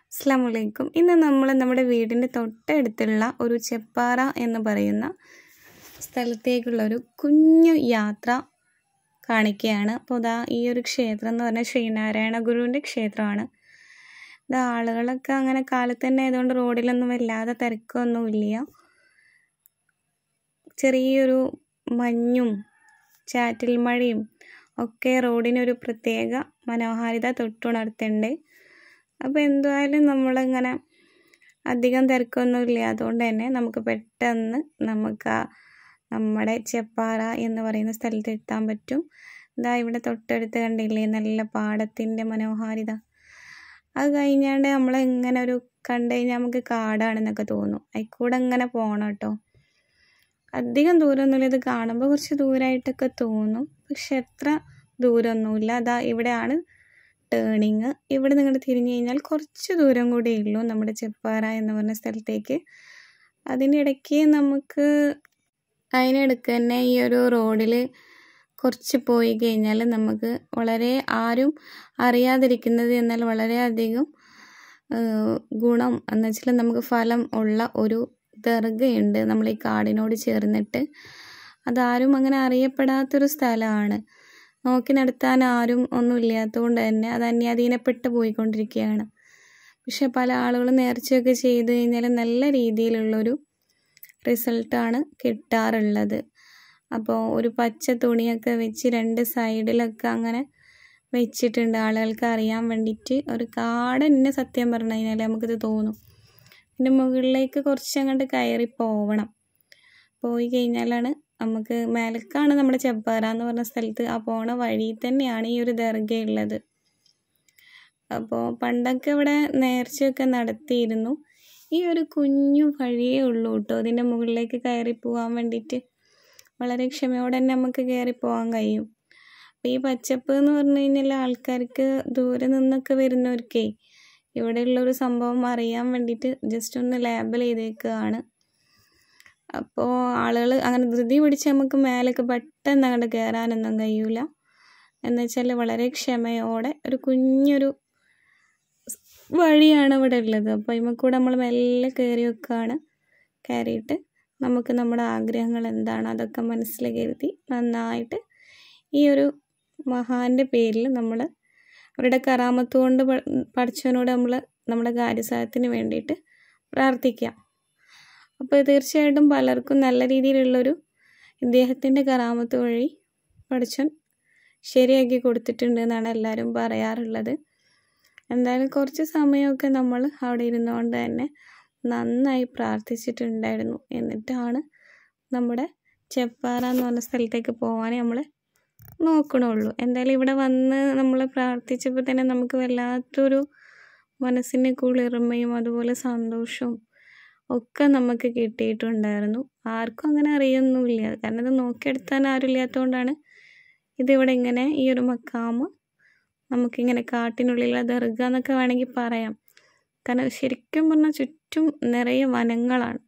അസ്സാം വലൈക്കും ഇന്ന് നമ്മൾ നമ്മുടെ വീടിൻ്റെ തൊട്ടടുത്തുള്ള ഒരു ചെപ്പാറ എന്ന് പറയുന്ന സ്ഥലത്തേക്കുള്ള ഒരു കുഞ്ഞു യാത്ര കാണിക്കുകയാണ് അപ്പോൾ ഇതാ ഈ ഒരു ക്ഷേത്രം എന്ന് പറഞ്ഞാൽ ശ്രീനാരായണ ഗുരുവിൻ്റെ ക്ഷേത്രമാണ് ഇത് ആളുകളൊക്കെ അങ്ങനെ കാലത്ത് തന്നെ ആയതുകൊണ്ട് റോഡിലൊന്നും വല്ലാതെ തിരക്കൊന്നുമില്ല ചെറിയൊരു മഞ്ഞും ചാറ്റൽ മഴയും ഒക്കെ റോഡിനൊരു പ്രത്യേക മനോഹാരിത തൊട്ടുണർത്തുന്നുണ്ട് അപ്പോൾ എന്തായാലും നമ്മളിങ്ങനെ അധികം തിരക്കൊന്നും ഇല്ല അതുകൊണ്ട് തന്നെ നമുക്ക് പെട്ടെന്ന് നമുക്ക് ആ നമ്മുടെ ചെപ്പാറ എന്ന് പറയുന്ന സ്ഥലത്ത് എത്താൻ പറ്റും ഇതാ ഇവിടെ തൊട്ടടുത്ത് കണ്ടില്ലേ നല്ല പാടത്തിൻ്റെ മനോഹാരിത അത് കഴിഞ്ഞാണ്ട് നമ്മൾ ഇങ്ങനെ ഒരു കണ്ടു കഴിഞ്ഞാൽ നമുക്ക് കാടാണെന്നൊക്കെ തോന്നും അതിൽക്കൂടെ ഇങ്ങനെ പോകണം കേട്ടോ അധികം ദൂരമൊന്നുമില്ല ഇത് കാണുമ്പോൾ കുറച്ച് ദൂരമായിട്ടൊക്കെ തോന്നും പക്ഷെ എത്ര ദൂരമൊന്നുമില്ല അതാ ഇവിടെയാണ് ടേണിങ് ഇവിടെ നിങ്ങൾ തിരിഞ്ഞു കഴിഞ്ഞാൽ കുറച്ച് ദൂരം കൂടെ ഉള്ളൂ നമ്മുടെ ചെപ്പാറ എന്ന് പറഞ്ഞ സ്ഥലത്തേക്ക് അതിനിടയ്ക്ക് നമുക്ക് അതിനിടയ്ക്ക് തന്നെ ഈ ഒരു റോഡിൽ കുറച്ച് പോയി കഴിഞ്ഞാൽ നമുക്ക് വളരെ ആരും അറിയാതിരിക്കുന്നത് എന്നാൽ വളരെയധികം ഗുണം എന്ന് വെച്ചാൽ നമുക്ക് ഫലം ഉള്ള ഒരു ദർഗയുണ്ട് നമ്മൾ ഈ കാടിനോട് ചേർന്നിട്ട് അതാരും അങ്ങനെ അറിയപ്പെടാത്തൊരു സ്ഥലമാണ് നോക്കി നടത്താൻ ആരും ഒന്നും ഇല്ലാത്തതുകൊണ്ട് തന്നെ അത് അന്യാധീനപ്പെട്ട് പോയിക്കൊണ്ടിരിക്കുകയാണ് പക്ഷെ പല ആളുകളും നേർച്ചയൊക്കെ ചെയ്ത് കഴിഞ്ഞാൽ നല്ല രീതിയിലുള്ളൊരു റിസൾട്ടാണ് കിട്ടാറുള്ളത് അപ്പോൾ ഒരു പച്ച തുണിയൊക്കെ വെച്ച് രണ്ട് സൈഡിലൊക്കെ അങ്ങനെ വെച്ചിട്ടുണ്ട് ആളുകൾക്ക് അറിയാൻ വേണ്ടിയിട്ട് ഒരു കാട് തന്നെ സത്യം പറഞ്ഞു കഴിഞ്ഞാൽ നമുക്കിത് തോന്നും ഇതിൻ്റെ മുകളിലേക്ക് കുറച്ച് അങ്ങോട്ട് കയറി പോവണം പോയി കഴിഞ്ഞാലാണ് നമുക്ക് മേലക്കാണ് നമ്മുടെ ചെപ്പാറ എന്ന് പറഞ്ഞ സ്ഥലത്ത് ആ പോണ വഴി തന്നെയാണ് ഈ ഒരു ദർഗ ഉള്ളത് അപ്പോൾ പണ്ടൊക്കെ ഇവിടെ നേർച്ചയൊക്കെ നടത്തിയിരുന്നു ഈ ഒരു കുഞ്ഞു വഴിയേ ഉള്ളൂ കേട്ടോ ഇതിൻ്റെ മുകളിലേക്ക് കയറി പോകാൻ വേണ്ടിയിട്ട് വളരെ ക്ഷമയോടെ തന്നെ നമുക്ക് കയറി പോകാൻ കഴിയും അപ്പോൾ ഈ പച്ചപ്പ് എന്ന് പറഞ്ഞു കഴിഞ്ഞാൽ ആൾക്കാർക്ക് ദൂരെ നിന്നൊക്കെ വരുന്നവർക്കേ ഇവിടെയുള്ളൊരു സംഭവം അറിയാൻ വേണ്ടിയിട്ട് ജസ്റ്റ് ഒന്ന് ലേബൽ ചെയ്തേക്കുകയാണ് അപ്പോൾ ആളുകൾ അങ്ങനെ ധൃതി പിടിച്ച് നമുക്ക് മേലേക്ക് പെട്ടെന്ന് അങ്ങോട്ട് കയറാനൊന്നും കഴിയൂല എന്ന് വെച്ചാൽ വളരെ ക്ഷമയോടെ ഒരു കുഞ്ഞൊരു വഴിയാണ് ഇവിടെ ഉള്ളത് അപ്പോൾ അതിൽ കൂടെ നമ്മൾ മെല്ലെ കയറി വെക്കുകയാണ് കയറിയിട്ട് നമുക്ക് നമ്മുടെ ആഗ്രഹങ്ങൾ എന്താണ് അതൊക്കെ മനസ്സിൽ കരുതി നന്നായിട്ട് ഈ ഒരു മഹാൻ്റെ പേരിൽ നമ്മൾ അവരുടെ കറാമത്ത് കൊണ്ട് പഠിച്ചവനോട് നമ്മൾ നമ്മുടെ കാര്യസാധത്തിന് വേണ്ടിയിട്ട് പ്രാർത്ഥിക്കാം അപ്പോൾ തീർച്ചയായിട്ടും പലർക്കും നല്ല രീതിയിലുള്ളൊരു ഇദ്ദേഹത്തിൻ്റെ കറാമത്ത് വഴി പഠിച്ചൻ ശരിയാക്കി കൊടുത്തിട്ടുണ്ട് എന്നാണ് എല്ലാവരും പറയാറുള്ളത് എന്തായാലും കുറച്ച് സമയമൊക്കെ നമ്മൾ അവിടെ ഇരുന്നുകൊണ്ട് തന്നെ നന്നായി പ്രാർത്ഥിച്ചിട്ടുണ്ടായിരുന്നു എന്നിട്ടാണ് നമ്മുടെ ചെപ്പാറ എന്ന് പറഞ്ഞ സ്ഥലത്തേക്ക് പോകാൻ നമ്മൾ നോക്കണുള്ളൂ എന്തായാലും ഇവിടെ വന്ന് നമ്മൾ പ്രാർത്ഥിച്ചപ്പോൾ തന്നെ നമുക്ക് വല്ലാത്തൊരു മനസ്സിന് കുളിർമയും അതുപോലെ സന്തോഷവും ഒക്കെ നമുക്ക് കിട്ടിയിട്ടുണ്ടായിരുന്നു ആർക്കും അങ്ങനെ അറിയൊന്നുമില്ല കാരണം ഇത് നോക്കിയെടുത്താൻ ആരും ഇല്ലാത്തതുകൊണ്ടാണ് ഇതിവിടെ ഇങ്ങനെ ഈ ഒരു മക്കാമ് നമുക്കിങ്ങനെ കാട്ടിനുള്ളിലെ ദർഗ എന്നൊക്കെ വേണമെങ്കിൽ പറയാം കാരണം ശരിക്കും പറഞ്ഞാൽ ചുറ്റും നിറയെ വനങ്ങളാണ്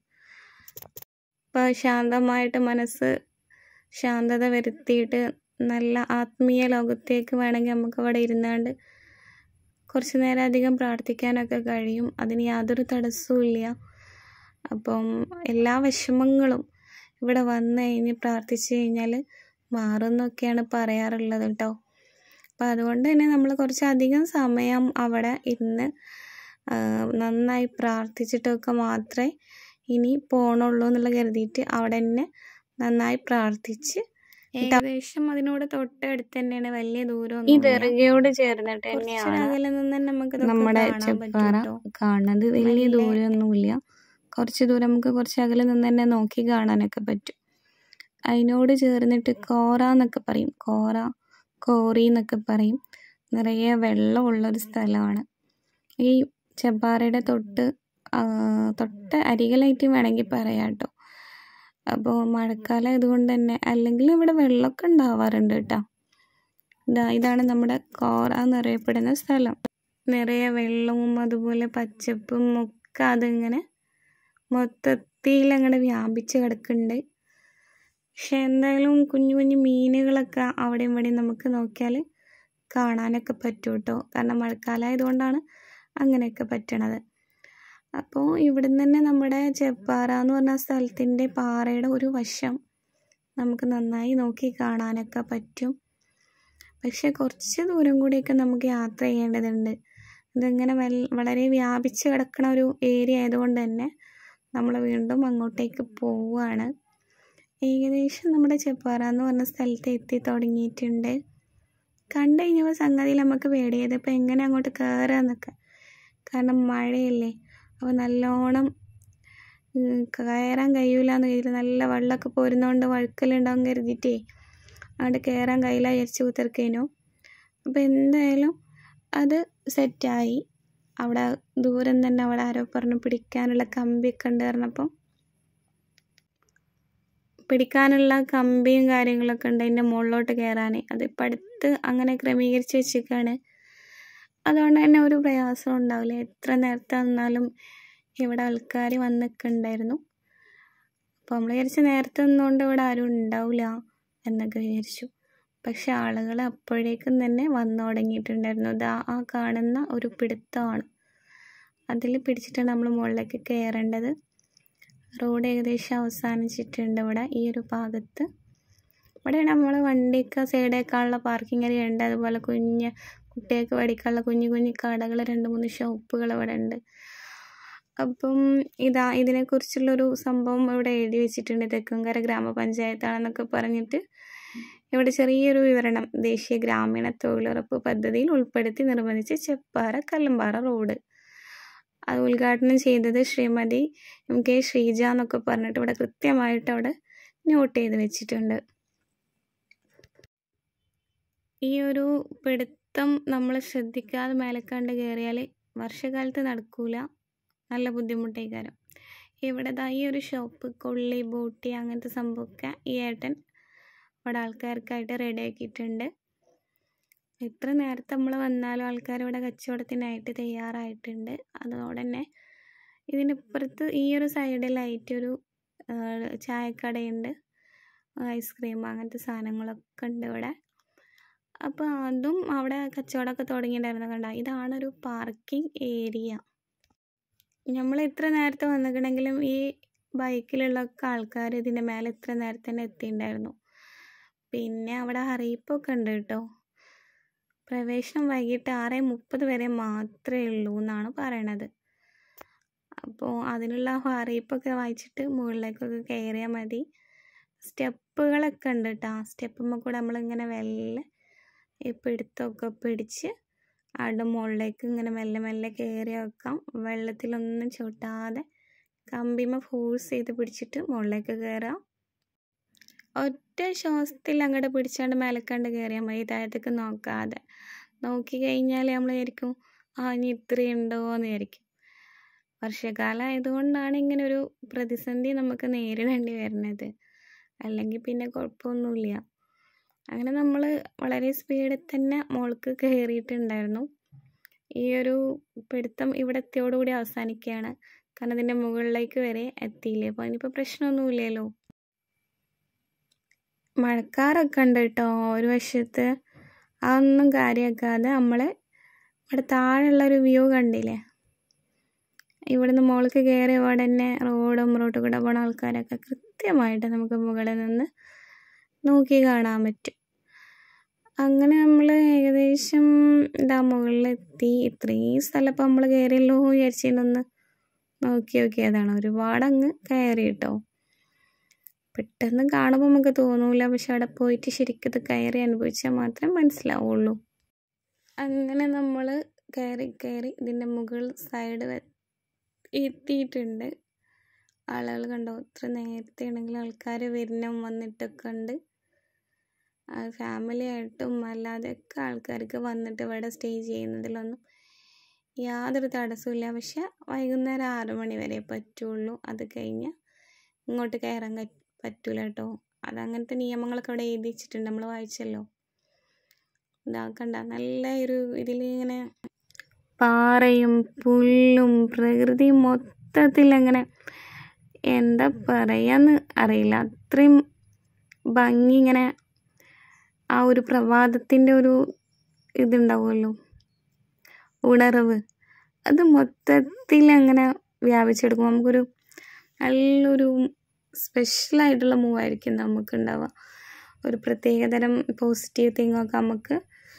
ഇപ്പോൾ ശാന്തമായിട്ട് മനസ്സ് ശാന്തത വരുത്തിയിട്ട് നല്ല ആത്മീയ ലോകത്തേക്ക് വേണമെങ്കിൽ നമുക്ക് അവിടെ ഇരുന്നാണ്ട് കുറച്ച് നേരം അധികം പ്രാർത്ഥിക്കാനൊക്കെ കഴിയും അതിന് യാതൊരു തടസ്സവും ഇല്ല അപ്പം എല്ലാ വിഷമങ്ങളും ഇവിടെ വന്നു കഴിഞ്ഞ് പ്രാർത്ഥിച്ചു കഴിഞ്ഞാൽ മാറുമെന്നൊക്കെയാണ് പറയാറുള്ളത് കേട്ടോ അപ്പം അതുകൊണ്ട് തന്നെ നമ്മൾ കുറച്ചധികം സമയം അവിടെ ഇരുന്ന് നന്നായി പ്രാർത്ഥിച്ചിട്ടൊക്കെ മാത്രമേ ഇനി പോകണുള്ളൂ എന്നുള്ള കരുതിയിട്ട് അവിടെ തന്നെ നന്നായി പ്രാർത്ഥിച്ച് ഏകദേശം അതിനോട് തൊട്ടടുത്ത് തന്നെയാണ് വലിയ ദൂരം ഈ ദർഗയോട് ചേർന്നിട്ട് തന്നെയാണ് അകലെ നിന്ന് തന്നെ നമുക്ക് നമ്മുടെ ചെപ്പാറ കാണുന്നത് വലിയ ദൂരമൊന്നുമില്ല കുറച്ച് ദൂരം നമുക്ക് കുറച്ച് അകലെ നിന്ന് തന്നെ നോക്കി കാണാനൊക്കെ പറ്റും അതിനോട് ചേർന്നിട്ട് കോറ എന്നൊക്കെ പറയും കോറ കോറി എന്നൊക്കെ പറയും നിറയെ വെള്ളമുള്ളൊരു സ്ഥലമാണ് ഈ ചെപ്പാറയുടെ തൊട്ട് തൊട്ട് അരികിലായിട്ട് വേണമെങ്കിൽ പറയാം കേട്ടോ അപ്പോൾ മഴക്കാലം ഇതുകൊണ്ട് തന്നെ അല്ലെങ്കിൽ ഇവിടെ വെള്ളമൊക്കെ ഉണ്ടാവാറുണ്ട് കേട്ടോ ഇതാ ഇതാണ് നമ്മുടെ കോറ എന്നറിയപ്പെടുന്ന സ്ഥലം നിറയെ വെള്ളവും അതുപോലെ പച്ചപ്പും ഒക്കെ അതിങ്ങനെ മൊത്തത്തിൽ അങ്ങോട്ട് വ്യാപിച്ച് കിടക്കുന്നുണ്ട് പക്ഷെ എന്തായാലും കുഞ്ഞു കുഞ്ഞു മീനുകളൊക്കെ അവിടെയും ഇവിടെയും നമുക്ക് നോക്കിയാൽ കാണാനൊക്കെ പറ്റും കേട്ടോ കാരണം മഴക്കാലം ആയതുകൊണ്ടാണ് അങ്ങനെയൊക്കെ പറ്റണത് അപ്പോൾ ഇവിടുന്ന് തന്നെ നമ്മുടെ ചെപ്പാറ എന്ന് പറഞ്ഞ സ്ഥലത്തിൻ്റെ പാറയുടെ ഒരു വശം നമുക്ക് നന്നായി നോക്കി കാണാനൊക്കെ പറ്റും പക്ഷെ കുറച്ച് ദൂരം കൂടിയൊക്കെ നമുക്ക് യാത്ര ചെയ്യേണ്ടതുണ്ട് ഇതിങ്ങനെ വൽ വളരെ വ്യാപിച്ച് കിടക്കുന്ന ഒരു ഏരിയ ആയതുകൊണ്ട് തന്നെ നമ്മൾ വീണ്ടും അങ്ങോട്ടേക്ക് പോവുകയാണ് ഏകദേശം നമ്മുടെ ചെപ്പാറ എന്ന് പറഞ്ഞ സ്ഥലത്ത് എത്തി തുടങ്ങിയിട്ടുണ്ട് കണ്ടു കഴിഞ്ഞപ്പോൾ സംഗതിയിൽ നമുക്ക് പേടിയത് ഇപ്പോൾ എങ്ങനെ അങ്ങോട്ട് കയറാന്നൊക്കെ കാരണം മഴയല്ലേ അപ്പോൾ നല്ലോണം ഉം, കയറാൻ കഴിയൂല എന്ന് കരുതി നല്ല വെള്ളമൊക്കെ പോരുന്നതുകൊണ്ട് വഴുക്കലുണ്ടാവും കരുതിയിട്ടേ അങ്ങോട്ട് കയറാൻ കഴിയില്ല വിചാരിച്ച് കുത്തിർക്കേനു അപ്പോൾ എന്തായാലും അത് സെറ്റായി അവിടെ ദൂരം തന്നെ അവിടെ ആരോ പറഞ്ഞു പിടിക്കാനുള്ള കമ്പിയൊക്കെ ഉണ്ട് പറഞ്ഞപ്പം പിടിക്കാനുള്ള കമ്പിയും കാര്യങ്ങളൊക്കെ ഉണ്ട് അതിൻ്റെ മുകളിലോട്ട് കയറാൻ അതിപ്പോൾ അടുത്ത് അങ്ങനെ ക്രമീകരിച്ച് വെച്ചിരിക്കുകയാണ് അതുകൊണ്ട് തന്നെ ഒരു പ്രയാസം ഉണ്ടാവില്ല എത്ര നേരത്തെ വന്നാലും ഇവിടെ ആൾക്കാർ വന്ന് നിൽക്കുന്നുണ്ടായിരുന്നു അപ്പോൾ നമ്മൾ വിചാരിച്ചു നേരത്തെ നിന്നുകൊണ്ട് ഇവിടെ ആരും ഉണ്ടാവില്ല എന്നൊക്കെ വിചാരിച്ചു പക്ഷെ ആളുകൾ അപ്പോഴേക്കും തന്നെ വന്നു തുടങ്ങിയിട്ടുണ്ടായിരുന്നു ഇതാ ആ കാണുന്ന ഒരു പിടുത്തമാണ് അതിൽ പിടിച്ചിട്ടാണ് നമ്മൾ മുകളിലേക്ക് കയറേണ്ടത് റോഡ് ഏകദേശം അവസാനിച്ചിട്ടുണ്ട് ഇവിടെ ഈ ഒരു ഭാഗത്ത് ഇവിടെ നമ്മൾ വണ്ടിയൊക്കെ സൈഡേക്കാളുള്ള പാർക്കിംഗ് ഏരിയ ഉണ്ട് അതുപോലെ കുഞ്ഞ് കുട്ടികൾക്ക് പഠിക്കാനുള്ള കുഞ്ഞു കുഞ്ഞു കടകൾ രണ്ട് മൂന്ന് ഷോപ്പുകൾ ഇവിടെ ഉണ്ട് അപ്പം ഇതാ ഇതിനെക്കുറിച്ചുള്ളൊരു സംഭവം ഇവിടെ എഴുതി വെച്ചിട്ടുണ്ട് തെക്കുംകര ഗ്രാമപഞ്ചായത്താണെന്നൊക്കെ പറഞ്ഞിട്ട് ഇവിടെ ചെറിയൊരു വിവരണം ദേശീയ ഗ്രാമീണ തൊഴിലുറപ്പ് പദ്ധതിയിൽ ഉൾപ്പെടുത്തി നിർബന്ധിച്ച ചെപ്പാറ കല്ലമ്പാറ റോഡ് അത് ഉദ്ഘാടനം ചെയ്തത് ശ്രീമതി എം കെ ശ്രീജ എന്നൊക്കെ പറഞ്ഞിട്ട് ഇവിടെ കൃത്യമായിട്ട് അവിടെ നോട്ട് ചെയ്ത് വെച്ചിട്ടുണ്ട് ഈ ഒരു പിടുത്തം നമ്മൾ ശ്രദ്ധിക്കാതെ മേലക്കണ്ട് കയറിയാൽ വർഷകാലത്ത് നടക്കൂല നല്ല ബുദ്ധിമുട്ടേക്കാരം ഇവിടെ ദാ ഈ ഒരു ഷോപ്പ് കൊള്ളി ബോട്ടി അങ്ങനത്തെ സംഭവമൊക്കെ ഈ ഏട്ടൻ ഇവിടെ ആൾക്കാർക്കായിട്ട് റെഡി ആക്കിയിട്ടുണ്ട് എത്ര നേരത്തെ നമ്മൾ വന്നാലും ആൾക്കാർ ഇവിടെ കച്ചവടത്തിനായിട്ട് തയ്യാറായിട്ടുണ്ട് അതോടെ തന്നെ ഇതിൻ്റെ ഇപ്പുറത്ത് ഈ ഒരു സൈഡിലായിട്ട് ഒരു ആ, ചായക്കടയുണ്ട് ഐസ്ക്രീം അങ്ങനത്തെ സാധനങ്ങളൊക്കെ ഉണ്ട് ഇവിടെ അപ്പോൾ അതും അവിടെ കച്ചവടമൊക്കെ തുടങ്ങിയിട്ടുണ്ടായിരുന്നു കണ്ട ഇതാണൊരു പാർക്കിംഗ് ഏരിയ നമ്മൾ എത്ര നേരത്തെ വന്നിട്ടുണ്ടെങ്കിലും ഈ ബൈക്കിലുള്ള ഒക്കെ ആൾക്കാർ ഇതിൻ്റെ മേലെ ഇത്ര നേരത്തെ തന്നെ എത്തിയിട്ടുണ്ടായിരുന്നു പിന്നെ അവിടെ അറിയിപ്പൊക്കെ ഉണ്ട് കേട്ടോ പ്രവേശനം വൈകിട്ട് ആറ് മുപ്പത് വരെ മാത്രമേ ഉള്ളൂ എന്നാണ് പറയണത് അപ്പോൾ അതിനുള്ള ആ അറിയിപ്പൊക്കെ വായിച്ചിട്ട് മുകളിലേക്കൊക്കെ കയറിയാൽ മതി സ്റ്റെപ്പുകളൊക്കെ ഉണ്ട് കേട്ടോ സ്റ്റെപ്പുമ്മ കൂടെ നമ്മളിങ്ങനെ വെല്ലെ ഈ പിടുത്തമൊക്കെ പിടിച്ച് അവിടെ മുകളിലേക്ക് ഇങ്ങനെ മെല്ലെ മെല്ലെ കയറി വെക്കാം വെള്ളത്തിലൊന്നും ചവിട്ടാതെ കമ്പിമ ഫോഴ്സ് ചെയ്ത് പിടിച്ചിട്ട് മുകളിലേക്ക് കയറാം ഒറ്റ ശ്വാസത്തിൽ അങ്ങോട്ട് പിടിച്ചാണ്ട് മേലക്കണ്ട് കയറിയാൽ മതി താഴത്തേക്ക് നോക്കാതെ നോക്കി കഴിഞ്ഞാൽ നമ്മൾ വിചാരിക്കും ആ ഇനി ഇത്രയുണ്ടോ എന്ന് വിചാരിക്കും വർഷകാലം ആയതുകൊണ്ടാണ് ഇങ്ങനെ ഒരു പ്രതിസന്ധി നമുക്ക് നേരിടേണ്ടി വരുന്നത് അല്ലെങ്കിൽ പിന്നെ കുഴപ്പമൊന്നുമില്ല അങ്ങനെ നമ്മൾ വളരെ സ്പീഡിൽ തന്നെ മുകൾക്ക് കയറിയിട്ടുണ്ടായിരുന്നു ഈ ഒരു പിടുത്തം ഇവിടെ എത്തിയോടുകൂടി അവസാനിക്കുകയാണ് കാരണം ഇതിൻ്റെ മുകളിലേക്ക് വരെ എത്തിയില്ലേ അപ്പോൾ അതിനിപ്പോൾ പ്രശ്നമൊന്നുമില്ലല്ലോ മഴക്കാറൊക്കെ ഉണ്ട് കേട്ടോ ഒരു വശത്ത് അതൊന്നും കാര്യമാക്കാതെ നമ്മൾ ഇവിടെ താഴെയുള്ള ഒരു വ്യൂ കണ്ടില്ലേ ഇവിടുന്ന് മുകൾക്ക് കയറി ഇവിടെ തന്നെ റോഡും റോഡ് കൂടെ പോണ ആൾക്കാരൊക്കെ കൃത്യമായിട്ട് നമുക്ക് മുകളിൽ നിന്ന് നോക്കി കാണാൻ പറ്റും അങ്ങനെ നമ്മൾ ഏകദേശം ഇതാ മുകളിലെത്തി ഇത്രയും സ്ഥലം ഇപ്പം നമ്മൾ കയറിയല്ലോ വിചാരിച്ചതിനൊന്ന് നോക്കി നോക്കിയതാണ് ഒരുപാട് അങ്ങ് കയറി കേട്ടോ പെട്ടെന്ന് കാണുമ്പോൾ നമുക്ക് തോന്നൂല പക്ഷെ അവിടെ പോയിട്ട് ശരിക്കും ഇത് കയറി അനുഭവിച്ചാൽ മാത്രമേ മനസ്സിലാവുള്ളൂ അങ്ങനെ നമ്മൾ കയറി കയറി ഇതിൻ്റെ മുകൾ സൈഡ് എത്തിയിട്ടുണ്ട് ആളുകൾ കണ്ടോ ഇത്ര നേരത്തെ ആണെങ്കിൽ ആൾക്കാർ വരുന്ന വന്നിട്ടൊക്കെ ഉണ്ട് ഫാമിലി ആയിട്ടും അല്ലാതെയൊക്കെ ആൾക്കാർക്ക് വന്നിട്ട് ഇവിടെ സ്റ്റേ ചെയ്യുന്നതിലൊന്നും യാതൊരു തടസ്സമില്ല പക്ഷെ വൈകുന്നേരം ആറു മണി വരെ പറ്റുള്ളൂ അത് കഴിഞ്ഞ് ഇങ്ങോട്ട് കയറാൻ പ- പറ്റൂല കേട്ടോ അതങ്ങനത്തെ നിയമങ്ങളൊക്കെ അവിടെ എഴുതി വെച്ചിട്ടുണ്ട് നമ്മൾ വായിച്ചല്ലോ ഇതാക്കണ്ട നല്ല ഒരു ഇതിലിങ്ങനെ പാറയും പുല്ലും പ്രകൃതിയും മൊത്തത്തിൽ അങ്ങനെ എന്താ പറയാന്ന് അറിയില്ല അത്രയും ഭംഗി ഇങ്ങനെ ആ ഒരു പ്രഭാതത്തിൻ്റെ ഒരു ഇതുണ്ടാവുമല്ലോ ഉണർവ് അത് മൊത്തത്തിൽ അങ്ങനെ വ്യാപിച്ചെടുക്കും നമുക്കൊരു നല്ലൊരു സ്പെഷ്യലായിട്ടുള്ള മൂവായിരിക്കും നമുക്കുണ്ടാവുക ഒരു പ്രത്യേകതരം പോസിറ്റീവ് തിങ്ങൊക്കെ നമുക്ക്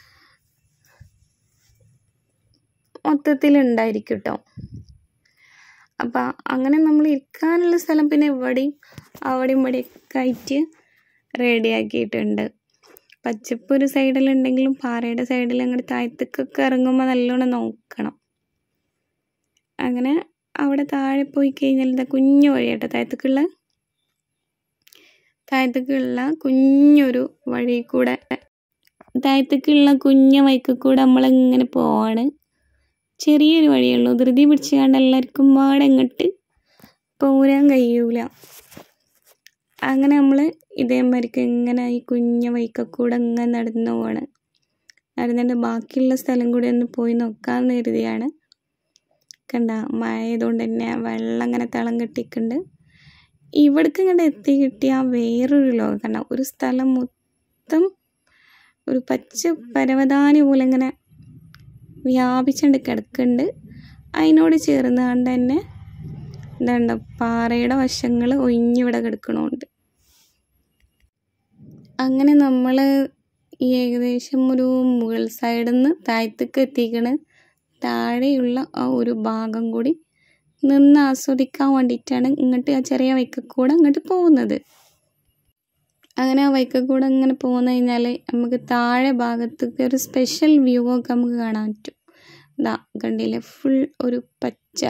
മൊത്തത്തിൽ ഉണ്ടായിരിക്കും കേട്ടോ അപ്പം അങ്ങനെ നമ്മൾ ഇരിക്കാനുള്ള സ്ഥലം പിന്നെ ഇവിടെയും അവിടെയും ഇവിടെയൊക്കെ ആയിട്ട് റെഡിയാക്കിയിട്ടുണ്ട് പച്ചപ്പ് ഒരു സൈഡിലുണ്ടെങ്കിലും പാറയുടെ സൈഡിൽ അങ്ങോട്ട് താഴത്തേക്കൊക്കെ ഇറങ്ങുമ്പോൾ നല്ലോണം നോക്കണം അങ്ങനെ അവിടെ താഴെ പോയി കഴിഞ്ഞാൽ എന്താ കുഞ്ഞു വഴി കേട്ടോ താഴത്തേക്കുള്ള താഴത്തേക്കുള്ള കുഞ്ഞൊരു വഴി കൂടെ താഴത്തേക്കുള്ള കുഞ്ഞ വഴിക്ക് കൂടെ നമ്മളിങ്ങനെ പോവാണ് ചെറിയൊരു വഴിയുള്ളൂ ധൃതി പിടിച്ചുകൊണ്ട് എല്ലാവർക്കും പാടെ അങ്ങോട്ട് പോരാൻ കഴിയൂല അങ്ങനെ നമ്മൾ ഇതേമാതിരിക്ക് ഇങ്ങനെ ഈ കുഞ്ഞ വഴിക്ക കൂടെ ഇങ്ങനെ നടന്നു പോവാണ് നടന്നിട്ട് ബാക്കിയുള്ള സ്ഥലം കൂടി ഒന്ന് പോയി നോക്കാമെന്ന് കരുതിയാണ് കണ്ട മഴ ആയതുകൊണ്ട് തന്നെ വെള്ളം ഇങ്ങനെ തളം കെട്ടിക്കുന്നുണ്ട് ഇവിടേക്ക് ഇങ്ങോട്ട് എത്തി കിട്ടിയ വേറൊരു ലോകം കണ്ട ഒരു സ്ഥലം മൊത്തം ഒരു പച്ച പരവതാനി പോലെ ഇങ്ങനെ വ്യാപിച്ചുകൊണ്ട് കിടക്കുന്നുണ്ട് അതിനോട് ചേർന്ന് കണ്ട് തന്നെ എന്താണ്ട പാറയുടെ വശങ്ങൾ ഒഴിഞ്ഞിവിടെ കിടക്കണുണ്ട് അങ്ങനെ നമ്മൾ ഈ ഏകദേശം ഒരു മുകൾ സൈഡിൽ നിന്ന് താഴത്തേക്ക് എത്തിക്കണ് താഴെയുള്ള ആ ഒരു ഭാഗം കൂടി നിന്ന് ആസ്വദിക്കാൻ വേണ്ടിയിട്ടാണ് ഇങ്ങോട്ട് ആ ചെറിയ വൈക്കക്കൂടെ അങ്ങോട്ട് പോകുന്നത് അങ്ങനെ ആ വൈക്കക്കൂടെ ഇങ്ങനെ പോന്നു കഴിഞ്ഞാൽ നമുക്ക് താഴെ ഭാഗത്തേക്ക് ഒരു സ്പെഷ്യൽ വ്യൂ ഒക്കെ നമുക്ക് കാണാൻ പറ്റും ഇതാ കണ്ടില്ലേ ഫുൾ ഒരു പച്ച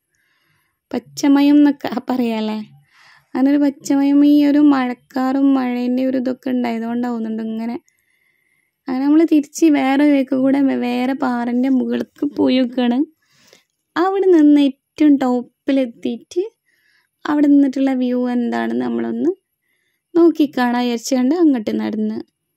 പച്ചമയം എന്നൊക്കെ പറയാല്ലേ അങ്ങനെ ഒരു പച്ചമയം ഈ ഒരു മഴക്കാറും മഴേൻ്റെ ഒരു ഇതൊക്കെ ഉണ്ടായതുകൊണ്ടാവുന്നുണ്ട് ഇങ്ങനെ അങ്ങനെ നമ്മൾ തിരിച്ച് വേറെ വേക്ക് കൂടെ വേറെ പാറൻ്റെ മുകൾക്ക് പോയി വെക്കുകയാണ് അവിടെ നിന്ന് ഏറ്റവും ടോപ്പിലെത്തിയിട്ട് അവിടെ നിന്നിട്ടുള്ള വ്യൂ എന്താണെന്ന് നമ്മളൊന്ന് നോക്കിക്കാണാൻ വിചാരിച്ചുകൊണ്ട് അങ്ങോട്ട് നടന്ന്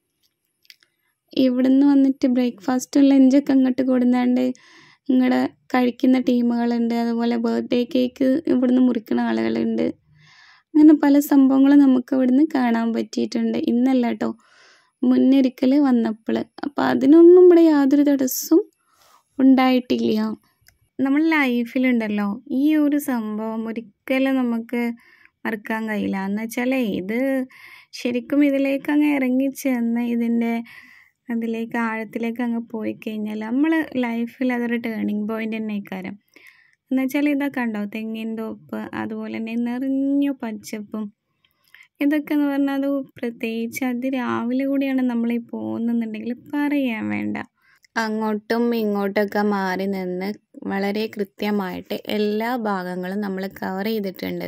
ഇവിടുന്ന് വന്നിട്ട് ബ്രേക്ക്ഫാസ്റ്റും ലഞ്ചൊക്കെ അങ്ങോട്ട് കൊടുന്നാണ്ട് ഇങ്ങടെ കഴിക്കുന്ന ടീമുകളുണ്ട് അതുപോലെ ബർത്ത്ഡേ കേക്ക് ഇവിടുന്ന് മുറിക്കുന്ന ആളുകളുണ്ട് അങ്ങനെ പല സംഭവങ്ങളും നമുക്ക് ഇവിടുന്ന് കാണാൻ പറ്റിയിട്ടുണ്ട് ഇന്നല്ല കേട്ടോ മുന്നൊരിക്കൽ വന്നപ്പോൾ അപ്പോൾ അതിനൊന്നും ഇവിടെ യാതൊരു തടസ്സവും ഉണ്ടായിട്ടില്ല നമ്മൾ ലൈഫിലുണ്ടല്ലോ ഈ ഒരു സംഭവം ഒരിക്കലും നമുക്ക് മറക്കാൻ കഴിയില്ല എന്ന് വെച്ചാലേ ഇത് ശരിക്കും ഇതിലേക്ക് അങ്ങ് ഇറങ്ങി ചെന്ന് ഇതിൻ്റെ അതിലേക്ക് ആഴത്തിലേക്ക് അങ്ങ് പോയി കഴിഞ്ഞാൽ നമ്മൾ ലൈഫിൽ അതൊരു ടേണിങ് പോയിൻ്റ് തന്നെ കാരം എന്ന് വെച്ചാൽ ഇതൊക്കെ ഉണ്ടോ തെങ്ങിൻ തോപ്പ് അതുപോലെ തന്നെ നിറഞ്ഞ പച്ചപ്പും ഇതൊക്കെ എന്ന് പറഞ്ഞാൽ അത് പ്രത്യേകിച്ച് അത് രാവിലെ കൂടിയാണ് നമ്മൾ ഈ പോകുന്നുണ്ടെങ്കിൽ പറയാൻ വേണ്ട അങ്ങോട്ടും ഇങ്ങോട്ടൊക്കെ മാറി നിന്ന് വളരെ കൃത്യമായിട്ട് എല്ലാ ഭാഗങ്ങളും നമ്മൾ കവർ ചെയ്തിട്ടുണ്ട്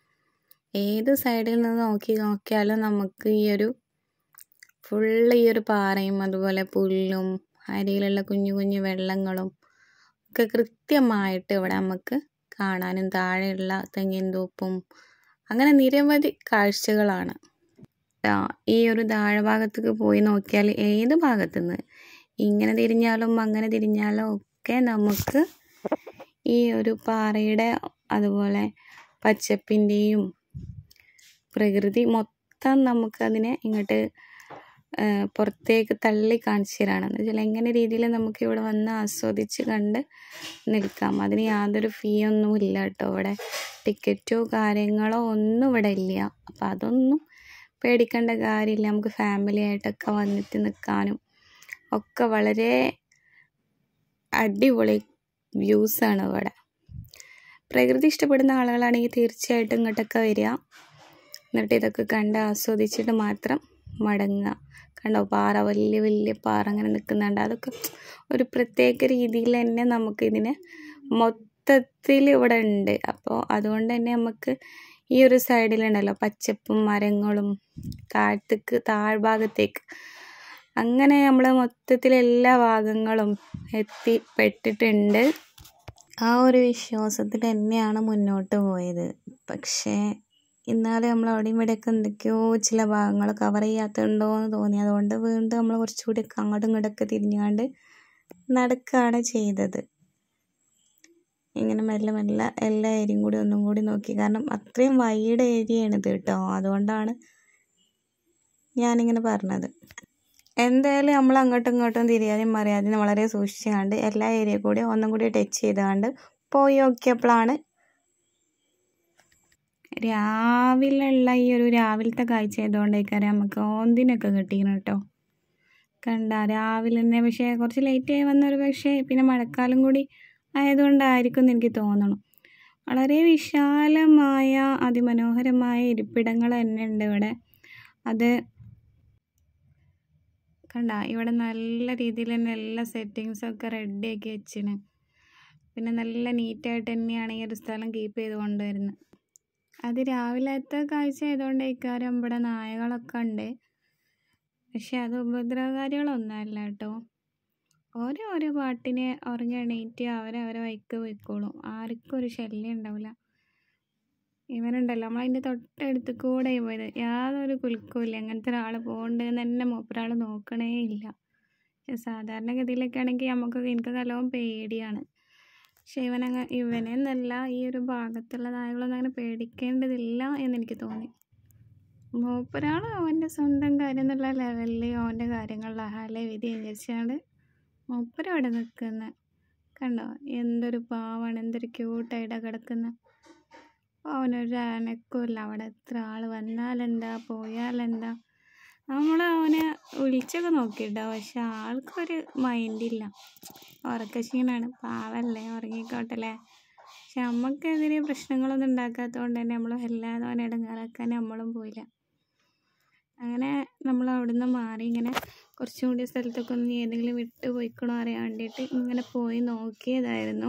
ഏത് സൈഡിൽ നിന്ന് നോക്കി നോക്കിയാലും നമുക്ക് ഈ ഒരു ഫുള്ള് ഈ ഒരു പാറയും അതുപോലെ പുല്ലും അരിയിലുള്ള കുഞ്ഞു കുഞ്ഞു വെള്ളങ്ങളും ഒക്കെ കൃത്യമായിട്ട് ഇവിടെ നമുക്ക് കാണാനും താഴെയുള്ള തെങ്ങിൻ തോപ്പും അങ്ങനെ നിരവധി കാഴ്ചകളാണ് ഈ ഒരു താഴെ ഭാഗത്തേക്ക് പോയി നോക്കിയാൽ ഏത് ഭാഗത്തുനിന്ന് ഇങ്ങനെ തിരിഞ്ഞാലും അങ്ങനെ തിരിഞ്ഞാലും ഒക്കെ നമുക്ക് ഈ ഒരു പാറയുടെ അതുപോലെ പച്ചപ്പിൻ്റെയും പ്രകൃതി മൊത്തം നമുക്കതിനെ ഇങ്ങോട്ട് പുറത്തേക്ക് തള്ളി കാണിച്ചു തരാണ് എന്ന് വെച്ചാൽ എങ്ങനെ രീതിയിൽ നമുക്ക് ഇവിടെ വന്ന് ആസ്വദിച്ച് കണ്ട് നിൽക്കാം അതിന് യാതൊരു ഫീ ഒന്നും ഇല്ല കേട്ടോ ഇവിടെ ടിക്കറ്റോ കാര്യങ്ങളോ ഒന്നും ഇവിടെ ഇല്ല അപ്പം അതൊന്നും പേടിക്കേണ്ട കാര്യമില്ല നമുക്ക് ഫാമിലി ആയിട്ടൊക്കെ വന്നിട്ട് നിൽക്കാനും ഒക്കെ വളരെ അടിപൊളി വ്യൂസാണ് ഇവിടെ പ്രകൃതി ഇഷ്ടപ്പെടുന്ന ആളുകളാണെങ്കിൽ തീർച്ചയായിട്ടും ഇങ്ങോട്ടൊക്കെ വരിക എന്നിട്ട് ഇതൊക്കെ കണ്ട് ആസ്വദിച്ചിട്ട് മാത്രം മടങ്ങുക കണ്ടോ പാറ വലിയ വലിയ പാറ അങ്ങനെ നിൽക്കുന്നുണ്ട് അതൊക്കെ ഒരു പ്രത്യേക രീതിയിൽ തന്നെ നമുക്കിതിനെ മൊത്തത്തിൽ ഇവിടെ ഉണ്ട് അപ്പോൾ അതുകൊണ്ട് തന്നെ നമുക്ക് ഈ ഒരു സൈഡിലുണ്ടല്ലോ പച്ചപ്പും മരങ്ങളും താഴത്തേക്ക് താഴ്ഭാഗത്തേക്ക് അങ്ങനെ നമ്മൾ മൊത്തത്തിൽ എല്ലാ ഭാഗങ്ങളും എത്തിപ്പെട്ടിട്ടുണ്ട് ആ ഒരു വിശ്വാസത്തിൽ തന്നെയാണ് മുന്നോട്ട് പോയത് പക്ഷേ എന്നാലും നമ്മൾ അവിടെയും ഇവിടെയൊക്കെ എന്തൊക്കെയോ ചില ഭാഗങ്ങൾ കവർ ചെയ്യാത്തുണ്ടോ എന്ന് തോന്നി അതുകൊണ്ട് വീണ്ടും നമ്മൾ കുറച്ചുകൂടി അങ്ങോട്ടും ഇങ്ങോട്ടൊക്കെ തിരിഞ്ഞുകൊണ്ട് നടക്കുകയാണ് ചെയ്തത് ഇങ്ങനെ മെല്ലെ മെല്ലെ എല്ലാ ഏരിയയും കൂടി ഒന്നും കൂടി നോക്കി കാരണം അത്രയും വൈഡ് ഏരിയയാണ് ഇത് കേട്ടോ അതുകൊണ്ടാണ് ഞാനിങ്ങനെ പറഞ്ഞത് എന്തായാലും നമ്മൾ അങ്ങോട്ടും ഇങ്ങോട്ടും തിരിയാതെയും മറിയാതെയും വളരെ സൂക്ഷിച്ച് കണ്ട് എല്ലാ ഏരിയ കൂടി ഒന്നും കൂടി ടച്ച് ചെയ്ത് കണ്ട് പോയി നോക്കിയപ്പോഴാണ് രാവിലെയുള്ള ഈ ഒരു രാവിലത്തെ കാഴ്ച ആയതുകൊണ്ടേക്കാരം നമുക്ക് ഓന്തിനൊക്കെ കിട്ടിയിരുന്നു കേട്ടോ കണ്ട രാവിലെ തന്നെ പക്ഷേ കുറച്ച് ലേറ്റായി വന്നൊരു പക്ഷേ പിന്നെ മഴക്കാലം കൂടി ആയതുകൊണ്ടായിരിക്കും എന്ന് എനിക്ക് തോന്നണം വളരെ വിശാലമായ അതിമനോഹരമായ ഇരിപ്പിടങ്ങൾ തന്നെ ഉണ്ട് ഇവിടെ അത് കണ്ട ഇവിടെ നല്ല രീതിയിൽ തന്നെ എല്ലാ സെറ്റിങ്സൊക്കെ റെഡിയാക്കി വെച്ചിന് പിന്നെ നല്ല നീറ്റായിട്ട് തന്നെയാണ് ഈ ഒരു സ്ഥലം കീപ്പ് ചെയ്ത് കൊണ്ടുവരുന്നത് അത് രാവിലത്തെ കാഴ്ച ആയതുകൊണ്ട് ഇക്കാര്യം ഇവിടെ നായകളൊക്കെ ഉണ്ട് പക്ഷെ അത് ഉപദ്രവകാരികളൊന്നുമല്ല കേട്ടോ ഓരോ ഓരോ പാട്ടിന് ഉറങ്ങി എണീറ്റ് അവരവരെ വൈക്ക് പോയിക്കോളും ആർക്കും ഒരു ശല്യം ഉണ്ടാവില്ല ഇവനുണ്ടല്ലോ നമ്മളതിൻ്റെ തൊട്ടടുത്ത് കൂടെ പോയത് യാതൊരു കുലുക്കവും അങ്ങനത്തെ ഒരാൾ പോകണ്ടെന്ന് തന്നെ മൂപ്പരാൾ നോക്കണേ ഇല്ല പക്ഷെ സാധാരണഗതിയിലൊക്കെ ആണെങ്കിൽ നമുക്കൊക്കെ എനിക്ക് നല്ലോണം പേടിയാണ് പക്ഷെ ഇവനങ്ങ ഇവനെന്നല്ല ഈ ഒരു ഭാഗത്തുള്ള നായകളൊന്നും അങ്ങനെ പേടിക്കേണ്ടതില്ല എന്നെനിക്ക് തോന്നി മൂപ്പരാൾ അവൻ്റെ സ്വന്തം കാര്യം എന്നുള്ള ലെവലിൽ അവൻ്റെ കാര്യങ്ങളിൽ അഹാലെ വിധി വിചാരിച്ചാണ് മൂപ്പര് അവിടെ നിൽക്കുന്നത് കണ്ടോ എന്തൊരു പാവാണ് എന്തൊരു ക്യൂട്ടായിട്ടാണ് കിടക്കുന്നത് അവനൊരു അനക്കമില്ല അവിടെ എത്ര ആൾ വന്നാലെന്താ പോയാലെന്താ നമ്മൾ അവനെ വിളിച്ചൊക്കെ നോക്കിയിട്ടോ പക്ഷെ ആൾക്കൊരു മൈൻഡില്ല ഉറക്കക്ഷീണാണ് പാവല്ലേ ഉറങ്ങിക്കോട്ടല്ലേ പക്ഷെ നമുക്കെതിരെ പ്രശ്നങ്ങളൊന്നും ഉണ്ടാക്കാത്തതുകൊണ്ട് തന്നെ നമ്മൾ വല്ലാതെ അവനെ ഇടങ്ങാറാക്കാൻ നമ്മളും പോയില്ല അങ്ങനെ നമ്മൾ അവിടുന്ന് മാറി ഇങ്ങനെ കുറച്ചും കൂടി സ്ഥലത്തൊക്കെ ഒന്ന് ഏതെങ്കിലും വിട്ട് പോയിക്കണോ അറിയാൻ വേണ്ടിയിട്ട് ഇങ്ങനെ പോയി നോക്കിയതായിരുന്നു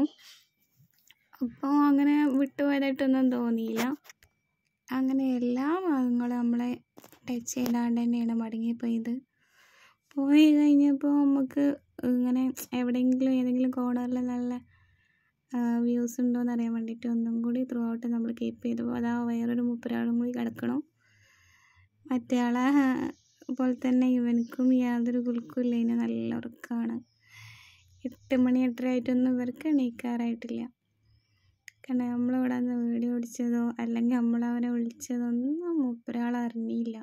അപ്പോൾ അങ്ങനെ വിട്ടുപോയതായിട്ടൊന്നും തോന്നിയില്ല അങ്ങനെ എല്ലാ ഭാഗങ്ങളും നമ്മളെ ടച്ച് ചെയ്താണ്ട് തന്നെയാണ് മടങ്ങിപ്പോയത് പോയി കഴിഞ്ഞപ്പോൾ നമുക്ക് ഇങ്ങനെ എവിടെയെങ്കിലും ഏതെങ്കിലും കോർണറിൽ നല്ല വ്യൂസ് ഉണ്ടോ എന്ന് അറിയാൻ വേണ്ടിയിട്ട് ഒന്നും കൂടി ത്രൂ ഔട്ട് നമ്മൾ കീപ്പ് ചെയ്തപ്പോൾ അതാ വേറൊരു മുപ്പരാളും കൂടി കിടക്കണം മറ്റേ ആളെ പോലെ തന്നെ ഇവനക്കും യാതൊരു കുലുക്കും ഇല്ല ഇനി നല്ല ഉറക്കമാണ് എട്ട് മണി എട്ടര ആയിട്ടൊന്നും ഇവർക്ക് എണീക്കാറായിട്ടില്ല കാരണം നമ്മളിവിടെ നിന്ന് വീഡിയോ പിടിച്ചതോ അല്ലെങ്കിൽ നമ്മളവനെ വിളിച്ചതോ ഒന്നും മൂപ്പരാൾ അറിഞ്ഞില്ല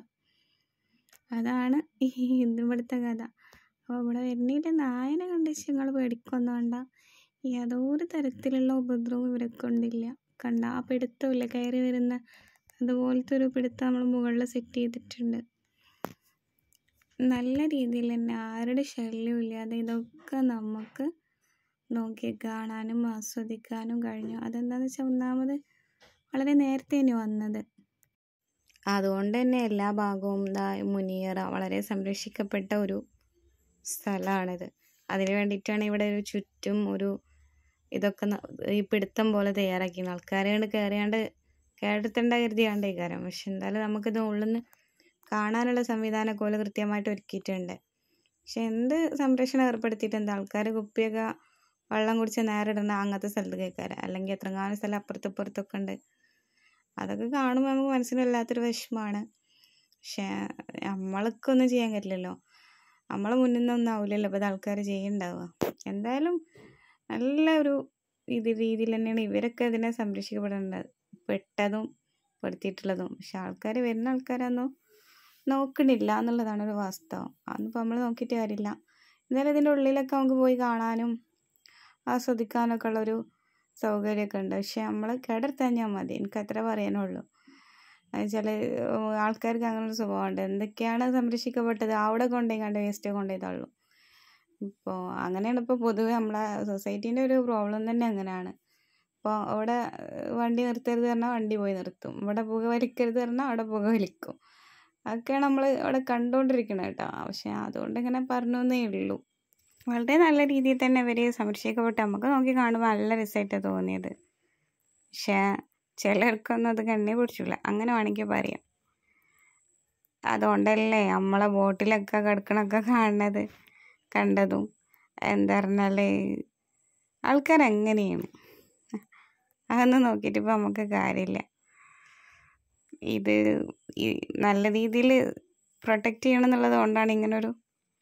അതാണ് ഈ ഇവിടുത്തെ കഥ അപ്പോൾ ഇവിടെ വരുന്നില്ല നായനെ കണ്ടിച്ച് നിങ്ങൾ പേടിക്കൊന്നും വേണ്ട യാതൊരു തരത്തിലുള്ള ഉപദ്രവവും ഇവരെ കൊണ്ടില്ല കണ്ട ആ പിടുത്തമില്ല കയറി വരുന്ന അതുപോലത്തെ ഒരു പിടുത്തം നമ്മൾ മുകളിൽ സെറ്റ് ചെയ്തിട്ടുണ്ട് നല്ല രീതിയിൽ തന്നെ ആരുടെ ശല്യവും ഇല്ലാതെ ഇതൊക്കെ നമുക്ക് നോക്കി കാണാനും ആസ്വദിക്കാനും കഴിഞ്ഞു അതെന്താണെന്ന് വെച്ചാൽ ഒന്നാമത് വളരെ നേരത്തെ തന്നെ വന്നത് അതുകൊണ്ട് തന്നെ എല്ലാ ഭാഗവും ദാ മുനിയറ വളരെ സംരക്ഷിക്കപ്പെട്ട ഒരു സ്ഥലമാണിത് അതിന് വേണ്ടിയിട്ടാണ് ഇവിടെ ഒരു ചുറ്റും ഒരു ഇതൊക്കെ ന- ഈ പിടുത്തം പോലെ തയ്യാറാക്കിയത് ആൾക്കാരെ കൊണ്ട് കയറിയാണ്ട് കേടെടുത്തേണ്ട കരുതിയാണ്ട് കാര്യം പക്ഷെ എന്തായാലും നമുക്കിത് ഉള്ളിൽ നിന്ന് കാണാനുള്ള സംവിധാനമൊക്കെ പോലെ കൃത്യമായിട്ട് ഒരുക്കിയിട്ടുണ്ട് പക്ഷെ എന്ത് സംരക്ഷണം ഏർപ്പെടുത്തിയിട്ട് എന്താ ആൾക്കാർ കുപ്പിയൊക്കെ വെള്ളം കുടിച്ച് നേരെ ഇടുന്ന അങ്ങനത്തെ സ്ഥലത്ത് കേൾക്കാറ് അല്ലെങ്കിൽ എത്രങ്ങാനും സ്ഥലം അപ്പുറത്തും ഇപ്പുറത്തൊക്കെ ഉണ്ട് അതൊക്കെ കാണുമ്പോൾ നമുക്ക് മനസ്സിന് വല്ലാത്തൊരു വിഷമമാണ് പക്ഷേ നമ്മൾക്കൊന്നും ചെയ്യാൻ പറ്റില്ലല്ലോ നമ്മളെ മുന്നിൽ നിന്നൊന്നും ആവില്ലല്ലോ ഇപ്പോൾ ഇത് ആൾക്കാർ ചെയ്യുന്നുണ്ടാവുക എന്തായാലും നല്ല ഒരു ഇത് രീതിയിൽ തന്നെയാണ് ഇവരൊക്കെ ഇതിനെ സംരക്ഷിക്കപ്പെടേണ്ടത് പെട്ടതും പെടുത്തിയിട്ടുള്ളതും പക്ഷെ ആൾക്കാർ വരുന്ന ആൾക്കാരൊന്നും നോക്കണില്ല എന്നുള്ളതാണ് ഒരു വാസ്തവം അതൊന്നും നമ്മൾ നോക്കിയിട്ട് കാര്യമില്ല എന്തായാലും ഇതിൻ്റെ ഉള്ളിലൊക്കെ നമുക്ക് പോയി കാണാനും ആസ്വദിക്കാനൊക്കെ ഉള്ളൊരു സൗകര്യമൊക്കെ ഉണ്ട് പക്ഷെ നമ്മൾ കിടത്തഞ്ഞാൽ മതി എനിക്ക് അത്ര പറയാനുള്ളൂ എന്നുവെച്ചാൽ ആൾക്കാർക്ക് അങ്ങനെ ഒരു സ്വഭാവമുണ്ട് എന്തൊക്കെയാണ് സംരക്ഷിക്കപ്പെട്ടത് അവിടെ കൊണ്ടുപോയി കണ്ട് വേസ്റ്റ് കൊണ്ടുപോയി തള്ളു ഇപ്പോൾ അങ്ങനെയാണ് ഇപ്പോൾ പൊതുവെ നമ്മളെ സൊസൈറ്റീൻ്റെ ഒരു പ്രോബ്ലം തന്നെ അങ്ങനെയാണ് ഇപ്പോൾ അവിടെ വണ്ടി നിർത്തരുത് പറഞ്ഞാൽ വണ്ടി പോയി നിർത്തും ഇവിടെ പുക വലിക്കരുത് പറഞ്ഞാൽ അവിടെ പുക വലിക്കും അതൊക്കെയാണ് നമ്മൾ അവിടെ കണ്ടുകൊണ്ടിരിക്കുന്നത് കേട്ടോ പക്ഷേ അതുകൊണ്ട് ഇങ്ങനെ പറഞ്ഞു എന്നേ ഉള്ളൂ വളരെ നല്ല രീതിയിൽ തന്നെ ഇവർ സംരക്ഷിക്കപ്പെട്ട് നമുക്ക് നോക്കി കാണുമ്പോൾ നല്ല രസമായിട്ടാണ് തോന്നിയത് പക്ഷേ ചിലർക്കൊന്നും അത് കണ്ണി പിടിച്ചില്ല അങ്ങനെ വേണമെങ്കിൽ പറയാം അതുകൊണ്ടല്ലേ നമ്മളെ ബോട്ടിലൊക്കെ കിടക്കണൊക്കെ കാണുന്നത് കണ്ടതും എന്താ പറഞ്ഞാൽ ആൾക്കാർ എങ്ങനെയാണ് അതൊന്നും നോക്കിയിട്ട് ഇപ്പോൾ നമുക്ക് കാര്യമില്ല ഇത് ഈ നല്ല രീതിയിൽ പ്രൊട്ടക്റ്റ് ചെയ്യണം എന്നുള്ളത് കൊണ്ടാണ് ഇങ്ങനൊരു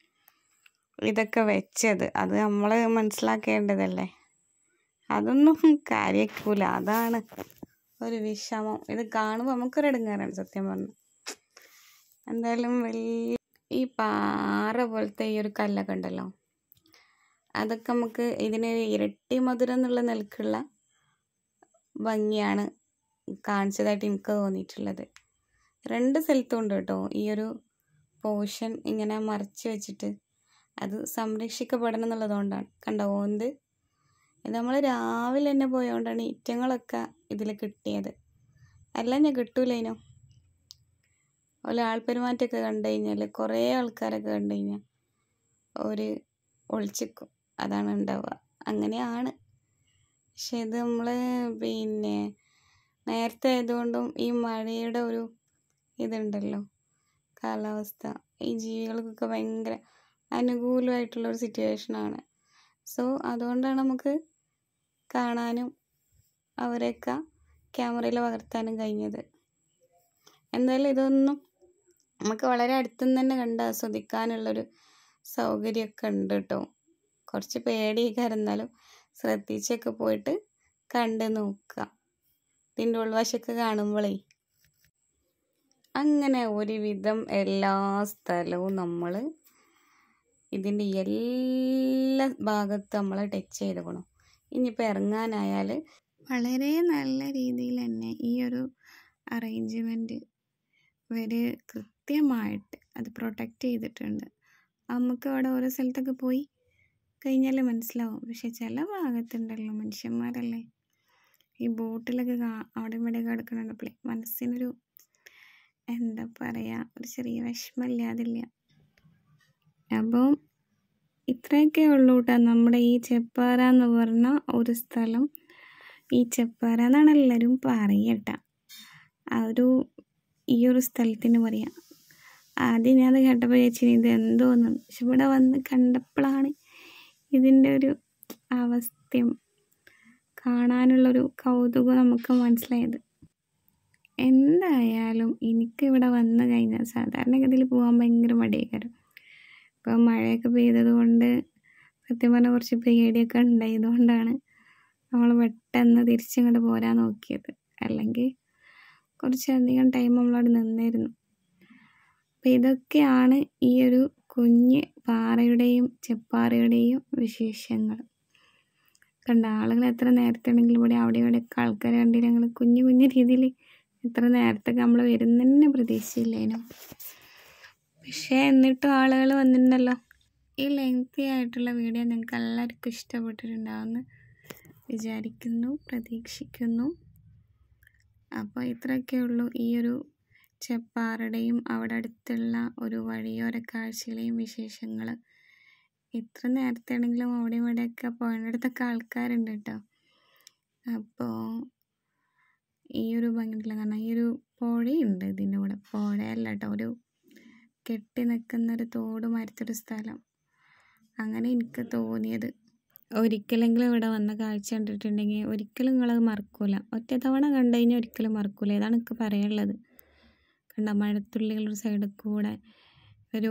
ഇതൊക്കെ വെച്ചത് അത് നമ്മൾ മനസ്സിലാക്കേണ്ടതല്ലേ അതൊന്നും കാര്യക്കൂല അതാണ് ഒരു വിഷമം ഇത് കാണുമ്പോൾ നമുക്കൊരു ഇടങ്ങാറാണ് സത്യം പറഞ്ഞു എന്തായാലും വലിയ ഈ പാറ പോലത്തെ ഈ ഒരു കല്ലൊക്കെ ഉണ്ടല്ലോ അതൊക്കെ നമുക്ക് ഇതിന് ഇരട്ടി മധുരം എന്നുള്ള നിലക്കുള്ള ഭംഗിയാണ് കാണിച്ചതായിട്ട് എനിക്ക് തോന്നിയിട്ടുള്ളത് രണ്ട് സ്ഥലത്തും ഉണ്ട് കേട്ടോ ഈ ഒരു പോർഷൻ ഇങ്ങനെ മറച്ച് വെച്ചിട്ട് അത് സംരക്ഷിക്കപ്പെടണം എന്നുള്ളതുകൊണ്ടാണ് കണ്ടോ ഓന്ത് ഇത് നമ്മൾ രാവിലെ തന്നെ പോയതുകൊണ്ടാണ് ഇറ്റങ്ങളൊക്കെ ഇതിൽ കിട്ടിയത് എല്ലാം ഞാൻ കിട്ടൂലേനോ ഓല ആൾപ്പെരുമാറ്റമൊക്കെ കണ്ടു കഴിഞ്ഞാൽ കുറേ ആൾക്കാരൊക്കെ കണ്ടു കഴിഞ്ഞാൽ ഒരു ഒളിച്ചിക്കും അതാണ് ഉണ്ടാവുക അങ്ങനെയാണ് പക്ഷെ ഇത് നമ്മൾ പിന്നെ നേരത്തെ ആയതുകൊണ്ടും ഈ മഴയുടെ ഒരു ഇതുണ്ടല്ലോ കാലാവസ്ഥ ഈ ജീവികൾക്കൊക്കെ ഭയങ്കര അനുകൂലമായിട്ടുള്ള ഒരു സിറ്റുവേഷനാണ് സോ അതുകൊണ്ടാണ് നമുക്ക് കാണാനും അവരെയൊക്കെ ക്യാമറയിൽ പകർത്താനും കഴിഞ്ഞത് എന്തായാലും ഇതൊന്നും നമുക്ക് വളരെ അടുത്തുനിന്ന് തന്നെ കണ്ട് ആസ്വദിക്കാനുള്ളൊരു സൗകര്യമൊക്കെ ഉണ്ട് കേട്ടോ കുറച്ച് പേടിയൊക്കെ എന്നാലും ശ്രദ്ധിച്ചൊക്കെ പോയിട്ട് കണ്ട് നോക്കുക ഇതിൻ്റെ ഉൾവശമൊക്കെ കാണുമ്പോളേ അങ്ങനെ ഒരുവിധം എല്ലാ സ്ഥലവും നമ്മൾ ഇതിൻ്റെ എല്ലാ ഭാഗത്തും നമ്മൾ ടച്ച് ചെയ്തേക്കണം ഇനിയിപ്പോൾ ഇറങ്ങാനായാൽ വളരെ നല്ല രീതിയിൽ തന്നെ ഈ ഒരു അറേഞ്ച്മെൻറ്റ് ഇവർ കൃത്യമായിട്ട് അത് പ്രൊട്ടക്റ്റ് ചെയ്തിട്ടുണ്ട് നമുക്ക് അവിടെ ഓരോ സ്ഥലത്തൊക്കെ പോയി കഴിഞ്ഞാൽ മനസ്സിലാവും പക്ഷെ ചില ഭാഗത്തുണ്ടല്ലോ മനുഷ്യന്മാരല്ലേ ഈ ബോട്ടിലൊക്കെ കാ അവിടെ ഇവിടെ കിടക്കണപ്പോഴേ മനസ്സിനൊരു എന്താ പറയുക ഒരു ചെറിയ വിഷമമില്ലാതില്ല അപ്പം ഇത്രയൊക്കെ ഉള്ളൂ കേട്ടോ നമ്മുടെ ഈ ചെപ്പാറ എന്ന് പറഞ്ഞ ഒരു സ്ഥലം ഈ ചെപ്പാറ എന്നാണ് എല്ലാവരും പറയട്ട ആ ഒരു ഈ ഒരു സ്ഥലത്തിന് പറയാം ആദ്യം ഞാനത് കേട്ടപ്പോൾ ചേച്ചി ഇത് എന്തോന്ന് പക്ഷെ ഇവിടെ വന്ന് കണ്ടപ്പോഴാണ് ഇതിൻ്റെ ഒരു അവസ്ഥയും കാണാനുള്ളൊരു കൗതുകം നമുക്ക് മനസ്സിലായത് എന്തായാലും എനിക്കിവിടെ വന്നു കഴിഞ്ഞാൽ സാധാരണഗതിയിൽ പോകാൻ ഭയങ്കര മടിയായിരുന്നു ഇപ്പോൾ മഴയൊക്കെ പെയ്തത് കൊണ്ട് സത്യം പറഞ്ഞാൽ കുറച്ച് പേടിയൊക്കെ ഉണ്ടായതുകൊണ്ടാണ് നമ്മൾ പെട്ടെന്ന് തിരിച്ചിങ്ങോട്ട് പോരാൻ നോക്കിയത് അല്ലെങ്കിൽ കുറച്ചധികം ടൈം നമ്മളവിടെ നിന്നിരുന്നു അപ്പോൾ ഇതൊക്കെയാണ് ഈ ഒരു കുഞ്ഞ് പാറയുടെയും ചെപ്പാറയുടെയും വിശേഷങ്ങൾ കണ്ട ആളുകൾ എത്ര നേരത്തെ ആണെങ്കിലും ഇവിടെ അവിടെ ഇവിടെയൊക്കെ ആൾക്കാരെ കണ്ടി ഞങ്ങൾ കുഞ്ഞു കുഞ്ഞു രീതിയിൽ എത്ര നേരത്തൊക്കെ നമ്മൾ വരുന്നതന്നെ പ്രതീക്ഷയില്ലേനു പക്ഷേ എന്നിട്ടും ആളുകൾ വന്നിട്ടുണ്ടല്ലോ ഈ ലെങ്തി ആയിട്ടുള്ള വീഡിയോ നിങ്ങൾക്ക് എല്ലാവർക്കും ഇഷ്ടപ്പെട്ടിട്ടുണ്ടാവുമെന്ന് വിചാരിക്കുന്നു പ്രതീക്ഷിക്കുന്നു അപ്പോൾ ഇത്രയൊക്കെ ഉള്ളൂ ഈ ഒരു ചെപ്പാറയുടെയും അവിടെ അടുത്തുള്ള ഒരു വഴിയോര കാഴ്ചകളെയും വിശേഷങ്ങൾ ഇത്ര നേരത്തെ ആണെങ്കിലും അവിടെ ഇവിടെയൊക്കെ പോയിടത്തൊക്കെ ആൾക്കാരുണ്ട് കേട്ടോ അപ്പോൾ ഈ ഒരു ഭംഗിയുള്ള കാരണം ഈ ഒരു പുഴയുണ്ട് ഇതിൻ്റെ കൂടെ പുഴയല്ല കേട്ടോ ഒരു കെട്ടി നിൽക്കുന്ന ഒരു തോട് മരത്തൊരു സ്ഥലം അങ്ങനെ എനിക്ക് തോന്നിയത് ഒരിക്കലെങ്കിലും ഇവിടെ വന്ന കാഴ്ച കണ്ടിട്ടുണ്ടെങ്കിൽ ഒരിക്കലും നിങ്ങളത് മറക്കൂല ഒറ്റ തവണ കണ്ടു കഴിഞ്ഞാൽ ഒരിക്കലും മറക്കൂല ഇതാണ് എനിക്ക് പറയാനുള്ളത് കണ്ട മഴത്തുള്ളികൾ ഒരു സൈഡിൽ കൂടെ ഒരു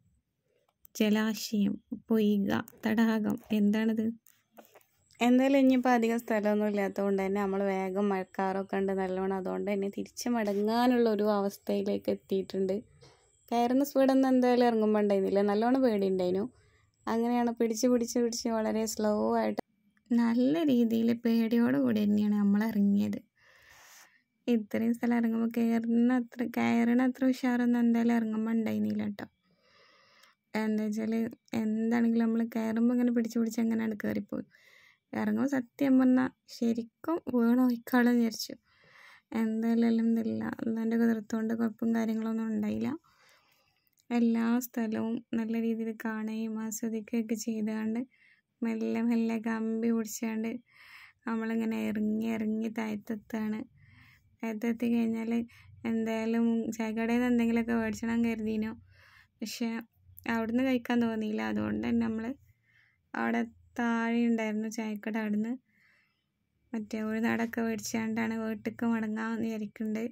ജലാശയം പൊയ്ക തടാകം എന്താണിത് എന്തായാലും ഇനിയിപ്പോൾ അധികം സ്ഥലമൊന്നും ഇല്ലാത്തതുകൊണ്ട് തന്നെ നമ്മൾ വേഗം മഴക്കാറൊക്കെ ഉണ്ട് നല്ലോണം അതുകൊണ്ട് തന്നെ തിരിച്ച് മടങ്ങാനുള്ള ഒരു അവസ്ഥയിലേക്ക് എത്തിയിട്ടുണ്ട് കയറുന്ന സ്പീഡൊന്നും എന്തായാലും ഇറങ്ങുമ്പോൾ ഉണ്ടായിരുന്നില്ല നല്ലോണം പേടി ഉണ്ടായിരുന്നു അങ്ങനെയാണ് പിടിച്ച് പിടിച്ച് പിടിച്ച് വളരെ സ്ലോ ആയിട്ട് നല്ല രീതിയിൽ പേടിയോട് കൂടി തന്നെയാണ് നമ്മൾ ഇറങ്ങിയത് ഇത്രയും സ്ഥലം ഇറങ്ങുമ്പോൾ കയറുന്ന അത്ര കയറണ അത്ര ഉഷാറൊന്നും എന്തായാലും ഇറങ്ങുമ്പോൾ ഉണ്ടായിരുന്നില്ല കേട്ടോ എന്താ വെച്ചാൽ എന്താണെങ്കിലും നമ്മൾ കയറുമ്പോൾ ഇങ്ങനെ പിടിച്ച് പിടിച്ച് അങ്ങനെയാണ് കയറിപ്പോയി ഇറങ്ങുമ്പോൾ സത്യം പറഞ്ഞാൽ ശരിക്കും വീണോ ഇക്കാളെന്ന് വിചാരിച്ചു എന്തായാലും അല്ലെന്നില്ല അല്ലാൻ്റെ കുതിർത്തുകൊണ്ട് കുഴപ്പം കാര്യങ്ങളൊന്നും ഉണ്ടായില്ല എല്ലാ സ്ഥലവും നല്ല രീതിയിൽ കാണുകയും ആസ്വദിക്കുകയൊക്കെ ചെയ്തുകൊണ്ട് മെല്ലെ മെല്ലെ കമ്പി പിടിച്ചുകൊണ്ട് നമ്മളിങ്ങനെ ഇറങ്ങി ഇറങ്ങി താഴത്തെത്താണ് താഴത്തെത്തി കഴിഞ്ഞാൽ എന്തായാലും ചായക്കടയിൽ നിന്ന് എന്തെങ്കിലുമൊക്കെ മേടിച്ചണം കരുതിനു പക്ഷെ അവിടുന്ന് കഴിക്കാൻ തോന്നിയില്ല അതുകൊണ്ട് തന്നെ നമ്മൾ അവിടെ താഴെ ഉണ്ടായിരുന്നു ചായക്കട അവിടുന്ന് മറ്റേ ഉഴുന്നടൊക്കെ മേടിച്ചുകൊണ്ടാണ് വീട്ടിലേക്ക് മടങ്ങാമെന്ന് വിചാരിക്കുന്നുണ്ട്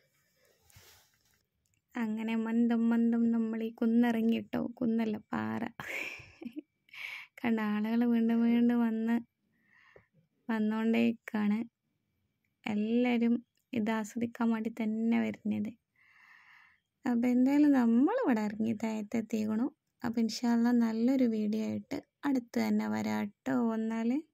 അങ്ങനെ മന്ദം മന്ദം നമ്മൾ ഈ കുന്നിറങ്ങിട്ടോ കുന്നല്ല പാറ കണ്ട ആളുകൾ വീണ്ടും വീണ്ടും വന്ന് വന്നുകൊണ്ടേക്കാണ് എല്ലാവരും ഇത് ആസ്വദിക്കാൻ വേണ്ടി തന്നെ വരുന്നത് അപ്പോൾ എന്തായാലും നമ്മളിവിടെ ഇറങ്ങി താഴത്തെത്തിക്കണു അപ്പോൾ ഇൻഷാല്ല നല്ലൊരു വീഡിയോ ആയിട്ട് അടുത്ത് തന്നെ വരാം കേട്ടോ എന്നാൽ